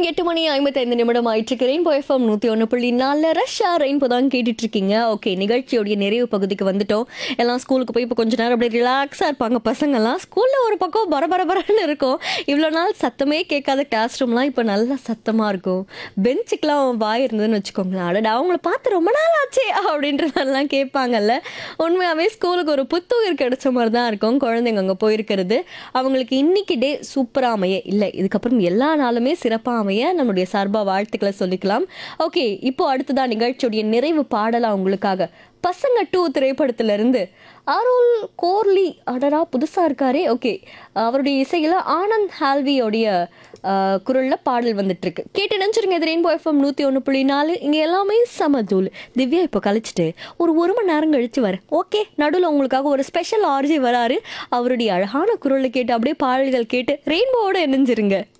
எட்டு மணி ஐம்பத்தைந்து நிமிடம் ஆயிட்டு ரெயின்போ எஃப்எம் நூற்றி ஒன்று புள்ளி நாலு ரஷ்ஷா ரெயின்போ தான் கேட்டுட்டு இருக்கீங்க ஓகே நிகழ்ச்சியோடைய நிறைவு பகுதிக்கு வந்துட்டோம் எல்லாம் ஸ்கூலுக்கு போய் இப்போ கொஞ்ச நேரம் அப்படியே ரிலாக்ஸாக இருப்பாங்க பசங்கள்லாம் ஸ்கூலில் ஒரு பக்கம் பர பர பரன்னு இருக்கும் இவ்வளோ நாள் சத்தமே கேட்காத கிளாஸ் ரூம்லாம் இப்போ நல்லா சத்தமாக இருக்கும் பெஞ்சுக்கெலாம் வாய் இருந்ததுன்னு வச்சுக்கோங்களேன் அடடா அவங்கள பார்த்து ரொம்ப நாள் ஆச்சே அப்படின்ற மாதிரிலாம் கேட்பாங்கல்ல உண்மையாகவே ஸ்கூலுக்கு ஒரு புத்துயிர் கிடைச்ச மாதிரி தான் இருக்கும் குழந்தைங்க அங்கே போயிருக்கிறது அவங்களுக்கு இன்னைக்கு டே சூப்பராக அமைய இல்லை இதுக்கப்புறம் எல்லா நாளுமே சிறப்பாக அமைய நம்மளுடைய சார்பாக வாழ்த்துக்களை சொல்லிக்கலாம் ஓகே இப்போ அடுத்ததான் நிகழ்ச்சியுடைய நிறைவு பாடலாம் உங்களுக்காக பசங்க டூ திரைப்படத்துல இருந்து அருள் கோர்லி அடரா புதுசா இருக்காரே ஓகே அவருடைய இசையில ஆனந்த் ஹால்வியோடைய அஹ், குரல்ல பாடல் வந்துட்டு இருக்கு கேட்டு நினைச்சிருங்க இது ரெயின்போ எஃப்எம் நூத்தி ஒன்று புள்ளி நாலு இங்க எல்லாமே சமதூள் திவ்யா இப்போ கழிச்சிட்டு ஒரு ஒரு மணி நேரம் கழிச்சு வரேன் ஓகே நடுவில் உங்களுக்காக ஒரு ஸ்பெஷல் ஆர்ஜி வராரு அவருடைய அழகான குரலை கேட்டு அப்படியே பாடல்கள் கேட்டு ரெயின்போவோட இணைஞ்சிருங்க